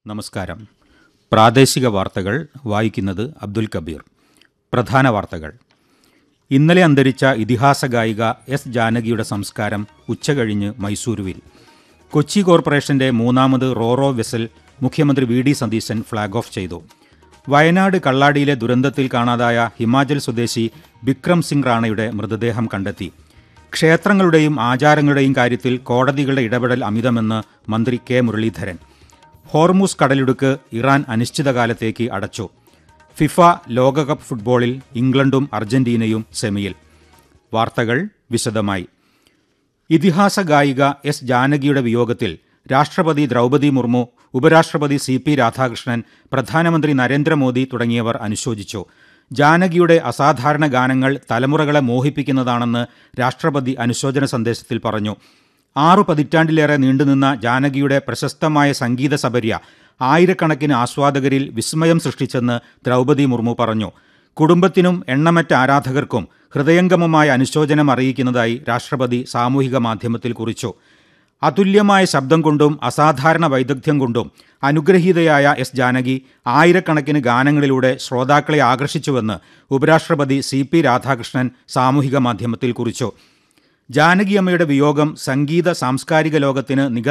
നമസ്കാരം പ്രാദേശിക വാർത്തകൾ വായിക്കുന്നത് അബ്ദുൽ കബീർ പ്രധാന വാർത്തകൾ ഇന്നലെ അന്തരിച്ച ഇതിഹാസ ഗായിക എസ് ജാനകിയുടെ സംസ്കാരം ഉച്ചകഴിഞ്ഞ് മൈസൂരുവിൽ കൊച്ചി കോർപ്പറേഷന്റെ മൂന്നാമത് റോറോ വെസൽ മുഖ്യമന്ത്രി V D Satheesan flag off ചെയ്തു വയനാട് കള്ളാടിയിലെ ദുരന്തത്തിൽ കാണാതായ ഹിമാചൽ സ്വദേശി ബിക്രം സിംഗ് റാണയുടെ മൃതദേഹം കണ്ടെത്തി ക്ഷേത്രങ്ങളുടെയും ആചാരങ്ങളുടെയും കാര്യത്തിൽ കോടതികളുടെ ഇടപെടൽ അമിതമെന്ന് മന്ത്രി കെ മുരളീധരൻ ഹോർമൂസ് കടലിടുക്ക് ഇറാൻ അനിശ്ചിതകാലത്തേക്ക് അടച്ചു ഫിഫ ലോകകപ്പ് ഫുട്ബോളിൽ ഇംഗ്ലണ്ടും അർജന്റീനയും സെമിയിൽ വാർത്തകൾ വിശദമായി ഇതിഹാസ ഗായിക എസ് ജാനകിയുടെ വിയോഗത്തിൽ രാഷ്ട്രപതി ദ്രൗപദി മുർമു ഉപരാഷ്ട്രപതി സി പി രാധാകൃഷ്ണൻ പ്രധാനമന്ത്രി നരേന്ദ്രമോദി തുടങ്ങിയവർ അനുശോചിച്ചു ജാനകിയുടെ അസാധാരണ ഗാനങ്ങൾ തലമുറകളെ മോഹിപ്പിക്കുന്നതാണെന്ന് രാഷ്ട്രപതി അനുശോചന സന്ദേശത്തിൽ പറഞ്ഞു ആറു പതിറ്റാണ്ടിലേറെ നീണ്ടുനിന്ന ജാനകിയുടെ പ്രശസ്തമായ സംഗീത സബര്യ ആയിരക്കണക്കിന് ആസ്വാദകരിൽ വിസ്മയം സൃഷ്ടിച്ചെന്ന് ദ്രൗപദി മുർമു പറഞ്ഞു കുടുംബത്തിനും എണ്ണമറ്റ ആരാധകർക്കും ഹൃദയംഗമമായ അനുശോചനം അറിയിക്കുന്നതായി രാഷ്ട്രപതി സാമൂഹിക മാധ്യമത്തിൽ കുറിച്ചു അതുല്യമായ ശബ്ദം കൊണ്ടും അസാധാരണ വൈദഗ്ധ്യം കൊണ്ടും അനുഗ്രഹീതയായ എസ് ജാനകി ആയിരക്കണക്കിന് ഗാനങ്ങളിലൂടെ ശ്രോതാക്കളെ ആകർഷിച്ചുവെന്ന് ഉപരാഷ്ട്രപതി സി പി രാധാകൃഷ്ണൻ സാമൂഹിക മാധ്യമത്തിൽ കുറിച്ചു ജാനകിയമ്മയുടെ വിയോഗം സംഗീത സാംസ്കാരിക ലോകത്തിന് നിക